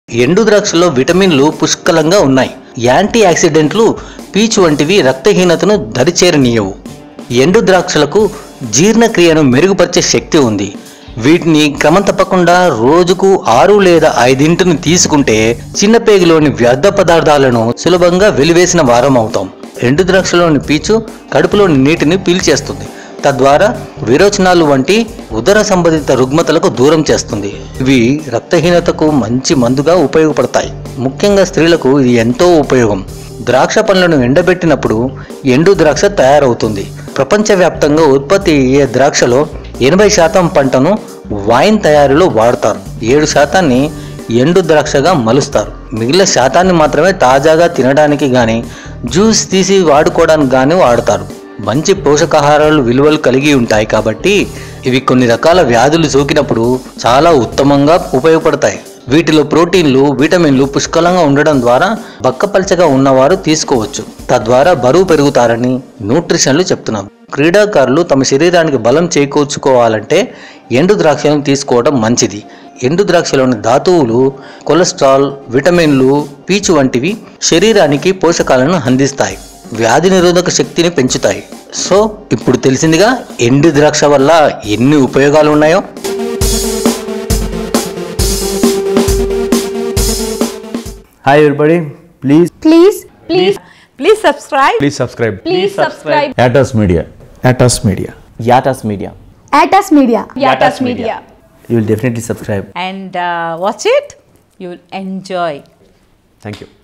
ఎండు ద్రాక్షలో విటమిన్లు పుష్కలంగా ఉన్నాయి యాంటీ ఆక్సిడెంట్లు పీచు వంటివి రక్తహీనతను దరిచేరనీయవు ఎండు ద్రాక్షలకు జీర్ణక్రియను మెరుగుపరిచే శక్తి ఉంది వీటిని క్రమం తప్పకుండా రోజుకు ఆరు లేదా ఐదింటిని తీసుకుంటే చిన్న పేగులోని వ్యర్థ పదార్థాలను సులభంగా వెలివేసిన వారం అవుతాం ఎండు ద్రాక్షలోని పీచు కడుపులోని నీటిని పీల్చేస్తుంది తద్వారా విరోచనాలు వంటి ఉదర సంబంధిత రుగ్మతలకు దూరం చేస్తుంది ఇవి రక్తహీనతకు మంచి మందుగా ఉపయోగపడతాయి ముఖ్యంగా స్త్రీలకు ఇది ఎంతో ఉపయోగం ద్రాక్ష పండ్లను ఎండబెట్టినప్పుడు ఎండు ద్రాక్ష తయారవుతుంది ప్రపంచవ్యాప్తంగా ఉత్పత్తి అయ్యే ద్రాక్షలో ఎనభై శాతం పంటను వైన్ తయారీలో వాడతారు ఏడు శాతాన్ని ఎండు ద్రాక్షగా మలుస్తారు మిగిలిన శాతాన్ని మాత్రమే తాజాగా తినడానికి గాని జ్యూస్ తీసి వాడుకోవడానికి గాని వాడతారు మంచి పోషకాహారాలు విలువలు కలిగి ఉంటాయి కాబట్టి ఇవి కొన్ని రకాల వ్యాధులు సోకినప్పుడు చాలా ఉత్తమంగా ఉపయోగపడతాయి వీటిలో ప్రోటీన్లు విటమిన్లు పుష్కలంగా ఉండడం ద్వారా బక్కపల్చగా ఉన్నవారు తీసుకోవచ్చు తద్వారా బరువు పెరుగుతారని న్యూట్రిషన్లు చెప్తున్నాం క్రీడాకారులు తమ శరీరానికి బలం చేకూర్చుకోవాలంటే ఎండు ద్రాక్షలను తీసుకోవడం మంచిది ఎండు ద్రాక్షలోని ధాతువులు కొలెస్ట్రాల్ విటమిన్లు పీచు వంటివి శరీరానికి పోషకాలను అందిస్తాయి వ్యాధి నిరోధక శక్తిని పెంచుతాయి సో ఇప్పుడు తెలిసిందిగా ఎండు ద్రాక్ష వల్ల ఎన్ని ఉపయోగాలు ఉన్నాయో Hi everybody, please Please, Please, please subscribe. please subscribe. Please subscribe. Atos Media. Atos Media. Yatas Media. Atas Media. Yatas Media. You will definitely subscribe. And uh, watch it. You will enjoy. Thank you.